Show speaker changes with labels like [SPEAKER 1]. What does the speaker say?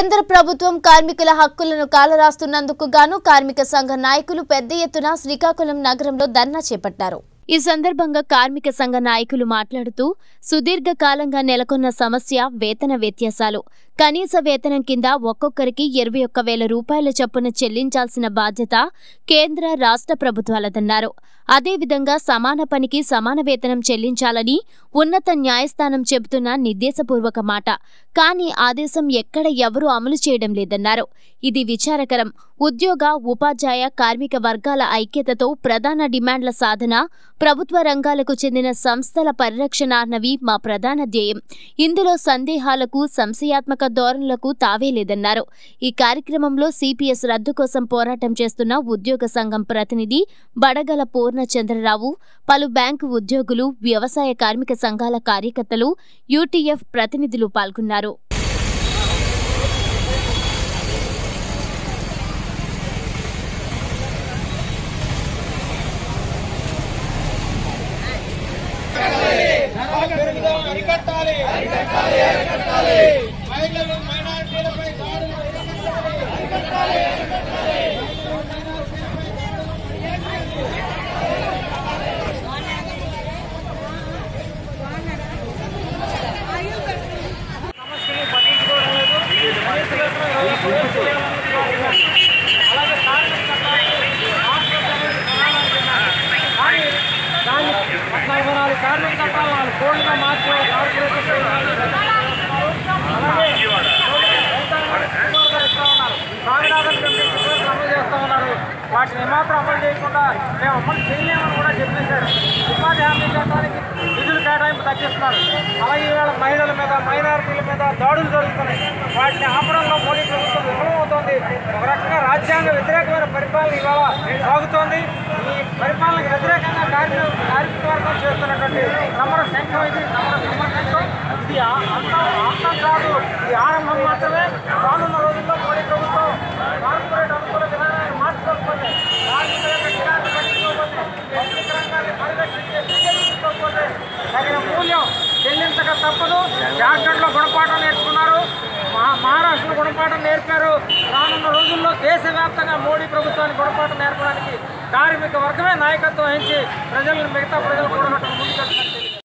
[SPEAKER 1] కేంద్ర ప్రభుత్వం కార్మికుల హక్కులను కాలరాస్తున్నందుకు గాను కార్మిక సంఘ నాయకులు పెద్ద ఎత్తున శ్రీకాకుళం నగరంలో ధర్నా చేపట్టారు ఈ సందర్భంగా కార్మిక సంఘ నాయకులు మాట్లాడుతూ సుదీర్ఘకాలంగా నెలకొన్న సమస్య వేతన వ్యత్యాసాలు కనీస వేతనం కింద ఒక్కొక్కరికి ఇరవై ఒక్క వేల రూపాయల చొప్పున చెల్లించాల్సిన బాధ్యత కేంద్ర రాష్ట్ర ప్రభుత్వాలదన్నారు అదేవిధంగా సమాన పనికి సమాన వేతనం చెల్లించాలని ఉన్నత న్యాయస్థానం చెబుతున్న నిర్దేశపూర్వక మాట కానీ ఆదేశం ఎక్కడ ఎవరూ అమలు చేయడం లేదన్నారు ఇది విచారకరం ఉద్యోగ ఉపాధ్యాయ కార్మిక వర్గాల ఐక్యతతో ప్రధాన డిమాండ్ల సాధన ప్రభుత్వ రంగాలకు చెందిన సంస్థల పరిరక్షణ అన్నవి మా ప్రధాన ధ్యేయం ఇందులో సందేహాలకు సంశయాత్మక ధోరణులకు తావే లేదన్నారు ఈ కార్యక్రమంలో సిపిఎస్ రద్దు కోసం పోరాటం చేస్తున్న ఉద్యోగ సంఘం ప్రతినిధి బడగల పూర్ణచంద్రరావు పలు బ్యాంకు ఉద్యోగులు వ్యవసాయ కార్మిక సంఘాల కార్యకర్తలు యూటీఎఫ్ ప్రతినిధులు పాల్గొన్నారు
[SPEAKER 2] ధరల పెరుగుదలను అరికట్టాలి మహిళలు మైనారిటీలపై దాడులు అరికట్టాలి సమస్యని పట్టించుకోవడం లేదు కనీస వేతనం ఇరవై ఒక్క వేలు చేయాలని కోరుతున్నారు. అలాగే కార్మిక చట్టాన్ని రాష్ట్ర ప్రభుత్వం ప్రధానానికి ఉన్నారు. కానీ దాన్ని పద్నాలుగు నాలుగు కార్మిక చట్టాలు నాలుగు కోడ్లుగా మార్చి కార్పొరేషన్ అలాగే రైతాంగానికి ఉద్యోగాలు ఇస్తా ఉన్నారు. స్వామినాథన్ కమిటీ సిఫార్సులు అమలు చేస్తా ఉన్నారు వాటిని ఏమాత్రం అమలు చేయకుండా మేము అమలు చేయలేమని కూడా చెప్పేశారు ఉపాధి హామీ చట్టానికి నిధులు కేటాయింపు తగ్గిస్తున్నారు అలాగే ఈవేళ మహిళల మీద మైనారిటీల మీద దాడులు జరుగుతున్నాయి వాటిని ఆపడంలో మోడీ ప్రభుత్వం విఫలమవుతోంది ఒక రకంగా రాజ్యాంగ వ్యతిరేకమైన పరిపాలన ఇవాళ సాగుతోంది ఈ పరిపాలనకు వ్యతిరేకంగా కార్మిక కార్మిక వర్గం చేస్తున్నటువంటి సమర శంఖం ఇది సమర సమర శంఖం ఇది ఆ- అంతం అంతం కాదు ఇది ఆరంభం మాత్రమే రానున్న రోజుల్లో మోడీ ప్రభుత్వం కార్పొరేట్ అనుకూల విధానాన్ని మార్చుకోకపోతే కార్మికుల యొక్క డిమాండ్ పట్టించుకోకపోతే పబ్లిక్ రంగాన్ని పరిరక్షించే చర్యలు తీసుకోకపోతే తగిన మూల్యం చెల్లించక తప్పదు జార్ఖండ్లో గుణపాఠం నేర్చుకున్నారు మహా- మహారాష్ట్రలో గుణపాఠం నేర్పారు రానున్న రోజుల్లో దేశవ్యాప్తంగా మోడీ ప్రభుత్వానికి గుణపాఠం నేర్పడానికి కార్మిక వర్గమే నాయకత్వం వహించి ప్రజలను మిగతా ప్రజలు కూడా ముందుకు